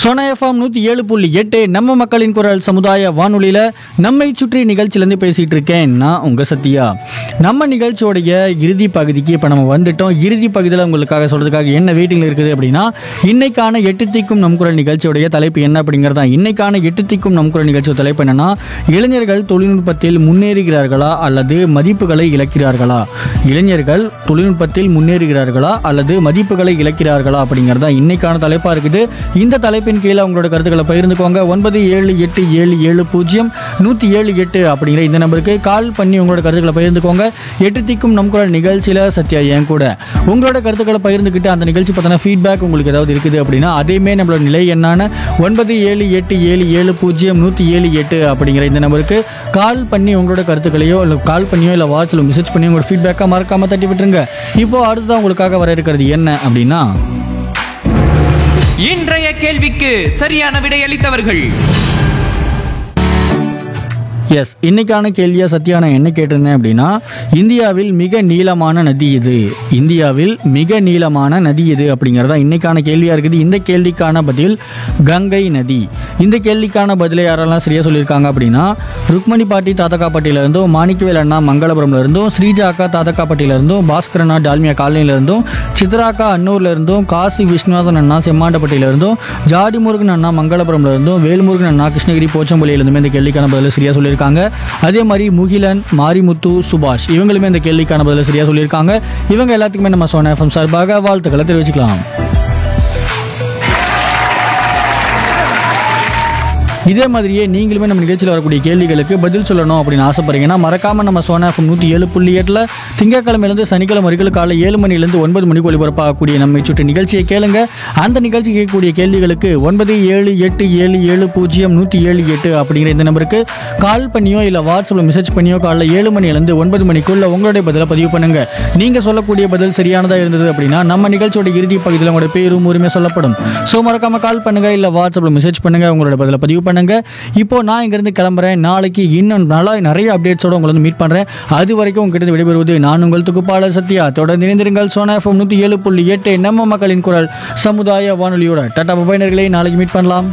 Sona FM நூற்றி ஏழு புள்ளி எட்டு நம்ம மக்களின் குரல் சமுதாய வானொலியில் நம்மை சுற்றி நிகழ்ச்சியிலேருந்து பேசிகிட்டு இருக்கேன் நான் உங்கள் சத்யா நம்ம நிகழ்ச்சியோடைய இறுதி பகுதிக்கு இப்போ நம்ம வந்துட்டோம் இறுதி பகுதியில் உங்களுக்காக சொல்கிறதுக்காக என்ன வெயிட்டிங்கில் இருக்குது அப்படின்னா இன்னைக்கான எட்டு திக்கும் நம் குரல் நிகழ்ச்சியோடைய தலைப்பு என்ன அப்படிங்கிறது தான் இன்னைக்கான எட்டு திக்கும் நம் குரல் நிகழ்ச்சியோட தலைப்பு என்னன்னா இளைஞர்கள் தொழில்நுட்பத்தில் முன்னேறுகிறார்களா அல்லது மதிப்புகளை இழக்கிறார்களா இளைஞர்கள் தொழில்நுட்பத்தில் முன்னேறுகிறார்களா அல்லது மதிப்புகளை இழக்கிறார்களா அப்படிங்கிறது தான் இன்னைக்கான தலைப்பாக இருக்குது இந்த தலைப்பின் கீழே உங்களோட கருத்துக்களை பகிர்ந்துக்கோங்க ஒன்பது ஏழு எட்டு ஏழு ஏழு பூஜ்ஜியம் நூற்றி ஏழு எட்டு அப்படிங்கிற இந்த நம்பருக்கு கால் பண்ணி உங்களோட கருத்துக்களை பகிர்ந்துக்கோங்க எட்டு திக்கும் நம் குரல் நிகழ்ச்சியில் சத்யா என் கூட உங்களோட கருத்துக்களை பகிர்ந்துக்கிட்டு அந்த நிகழ்ச்சி பற்றின ஃபீட்பேக் உங்களுக்கு ஏதாவது இருக்குது அப்படின்னா அதையுமே நம்மளோட நிலை என்னான ஒன்பது ஏழு எட்டு ஏழு ஏழு பூஜ்ஜியம் நூற்றி ஏழு எட்டு அப்படிங்கிற இந்த நம்பருக்கு கால் பண்ணி உங்களோட கருத்துக்களையோ இல்லை கால் பண்ணியோ இல்லை வாட்ஸ்அப்பில் மெசேஜ் பண்ணி உங்களோட ஃபீட்பேக்காக மறக்காமல் தட்டி விட்டுருங்க இப்போ அடுத்ததான் உங்களுக்காக வர இருக்கிறது என்ன அப்படின்னா இன்றைய கேள்விக்கு சரியான விடையளித்தவர்கள் எஸ் இன்னைக்கான கேள்வியா சத்யா நான் என்ன கேட்டிருந்தேன் அப்படின்னா இந்தியாவில் மிக நீளமான நதி இது இந்தியாவில் மிக நீளமான நதி இது அப்படிங்கிறதா இன்னைக்கான கேள்வியா இருக்குது இந்த கேள்விக்கான பதில் கங்கை நதி இந்த கேள்விக்கான பதிலை யாரெல்லாம் சரியா சொல்லியிருக்காங்க அப்படின்னா ருக்மணி பாட்டி தாத்தக்காப்பட்டியில இருந்தும் மாணிக்கவேல் அண்ணா மங்களபுரம்ல இருந்தும் ஸ்ரீஜா அக்கா தாத்தக்காப்பட்டியில இருந்தும் பாஸ்கர் அண்ணா டால்மியா காலனில இருந்தும் சித்ராக்கா அன்னூர்ல இருந்தும் காசி விஸ்வநாதன் அண்ணா செம்மாண்டப்பட்டியில இருந்தும் ஜாடி முருகன் அண்ணா மங்களபுரம்ல இருந்தும் வேல்முருகன் அண்ணா கிருஷ்ணகிரி போச்சம்பள்ளியில இருந்துமே இந்த கேள்விக்கான பதில சரியா சொல்லியிருக்காங்க அதே மாதிரி முகிலன் மாரிமுத்து சுபாஷ் இவங்களுமே இந்த கேள்விக்கான பதில சரியா சொல்லியிருக்காங்க இவங்க எல்லாத்துக்குமே நம்ம சோனா எஃப்எம் சார்பாக வாழ்த்துக்களை தெரிவிச்சுக்கலாம் இதே மாதிரியே நீங்களுமே நம்ம நிகழ்ச்சியில் வரக்கூடிய கேள்விகளுக்கு பதில் சொல்லணும் அப்படின்னு ஆசைப்படுறீங்கன்னா மறக்காம நம்ம சோனா எஃப்எம் நூற்றி ஏழு புள்ளி எட்டில் திங்கக்கிழமையிலேருந்து சனிக்கிழமை வரைக்கும் காலை ஏழு மணிலேருந்து ஒன்பது மணிக்கு ஒளிபரப்பாகக்கூடிய நம்மை சுற்றி நிகழ்ச்சியை கேளுங்க அந்த நிகழ்ச்சி கேட்கக்கூடிய கேள்விகளுக்கு ஒன்பது ஏழு எட்டு ஏழு ஏழு பூஜ்ஜியம் நூற்றி ஏழு எட்டு அப்படிங்கிற இந்த நம்பருக்கு கால் பண்ணியோ இல்லை வாட்ஸ்அப்பில் மெசேஜ் பண்ணியோ காலைல ஏழு மணிலேருந்து ஒன்பது மணிக்குள்ள உங்களுடைய பதிலை பதிவு பண்ணுங்க நீங்க சொல்லக்கூடிய பதில் சரியானதா இருந்தது அப்படின்னா நம்ம நிகழ்ச்சியோட இறுதி பகுதியில் உங்களோட பேரும் உரிமை சொல்லப்படும் ஸோ மறக்காம கால் பண்ணுங்க இல்லை வாட்ஸ்அப்பில் மெசேஜ் பண்ணுங்க உங்களோட பதிலை பதிவு பண்ணுங்க இப்போ நான் இங்கிருந்து கிளம்புறேன் நாளைக்கு இன்னும் நல்லா நிறைய அப்டேட்ஸோட உங்களை வந்து மீட் பண்றேன் அது வரைக்கும் உங்ககிட்ட விடைபெறுவது நான் உங்கள் துக்குப்பாளர் சத்யா தொடர்ந்து இணைந்திருங்கள் சோனா எஃப்எம் நூற்றி ஏழு புள்ளி எட்டு நம்ம மக்களின் குரல் சமுதாய வானொலியோட டாடா மொபைலர்களை நாளைக்கு மீட் பண்ணலாம்